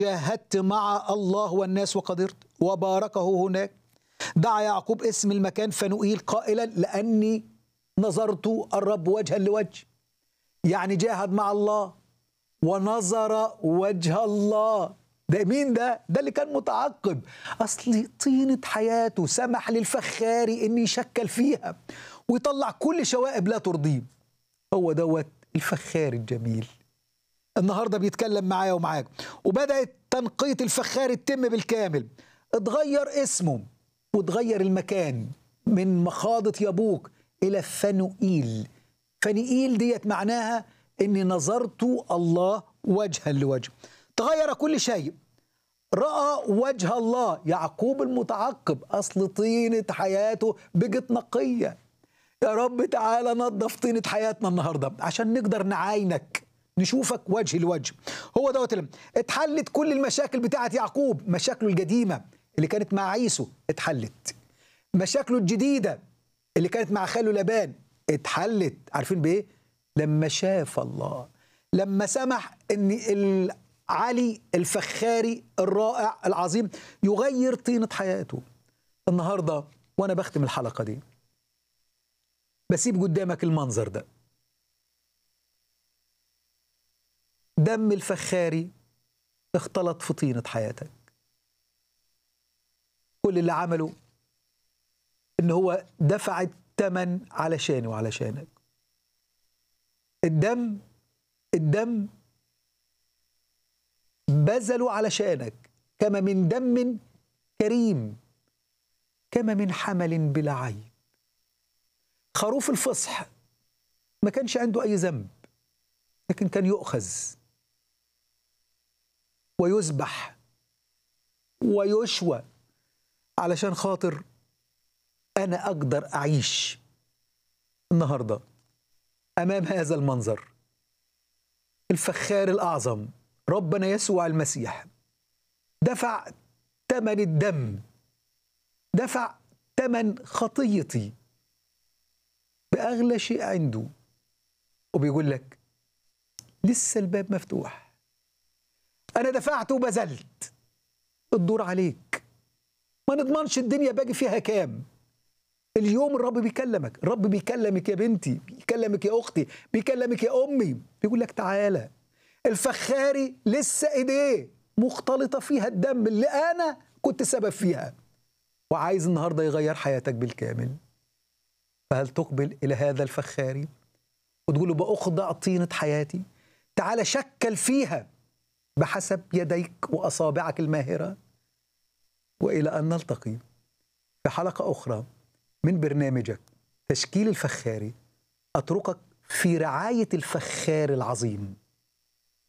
جاهدت مع الله والناس وقدرت وباركه هناك دعا يعقوب اسم المكان فنؤيل قائلا لأني نظرت الرب وجها لوجه يعني جاهد مع الله ونظر وجه الله ده مين ده؟ ده اللي كان متعقب أصل طينة حياته سمح للفخاري إن يشكل فيها ويطلع كل شوائب لا ترضيه هو دوت الفخاري الجميل النهارده بيتكلم معايا ومعاك وبدات تنقيه الفخاري تتم بالكامل اتغير اسمه واتغير المكان من مخاضة يبوك إلى فنوئيل فنوئيل ديت معناها إني نظرت الله وجها لوجه تغير كل شيء رأى وجه الله يعقوب المتعقب أصل طينة حياته بقت نقية يا رب تعالى نظف طينة حياتنا النهاردة عشان نقدر نعاينك نشوفك وجه لوجه هو دوت اللي اتحلت كل المشاكل بتاعت يعقوب مشاكله القديمة اللي كانت مع عيسو اتحلت مشاكله الجديدة اللي كانت مع خاله لبان اتحلت عارفين بايه لما شاف الله لما سمح ان علي الفخاري الرائع العظيم يغير طينة حياته النهاردة وانا بختم الحلقة دي بسيب قدامك المنظر ده دم الفخاري اختلط في طينة حياتك كل اللي عمله ان هو دفع الثمن علشاني وعلشانك الدم الدم بذلوا علشانك كما من دم كريم كما من حمل بلا عيب خروف الفصح ما كانش عنده اي ذنب لكن كان يؤخذ ويذبح ويشوى علشان خاطر انا اقدر اعيش النهارده امام هذا المنظر الفخار الاعظم ربنا يسوع المسيح دفع ثمن الدم دفع ثمن خطيتي باغلى شيء عنده وبيقول لك لسه الباب مفتوح انا دفعت وبذلت الدور عليك ما نضمنش الدنيا باقي فيها كام اليوم الرب بيكلمك الرب بيكلمك يا بنتي بيكلمك يا اختي بيكلمك يا امي بيقول لك تعالى الفخاري لسه ايديه مختلطه فيها الدم اللي انا كنت سبب فيها وعايز النهارده يغير حياتك بالكامل فهل تقبل الى هذا الفخاري وتقول له باخضع طينه حياتي تعالى شكل فيها بحسب يديك واصابعك الماهره والى ان نلتقي في حلقه اخرى من برنامجك تشكيل الفخاري اتركك في رعايه الفخار العظيم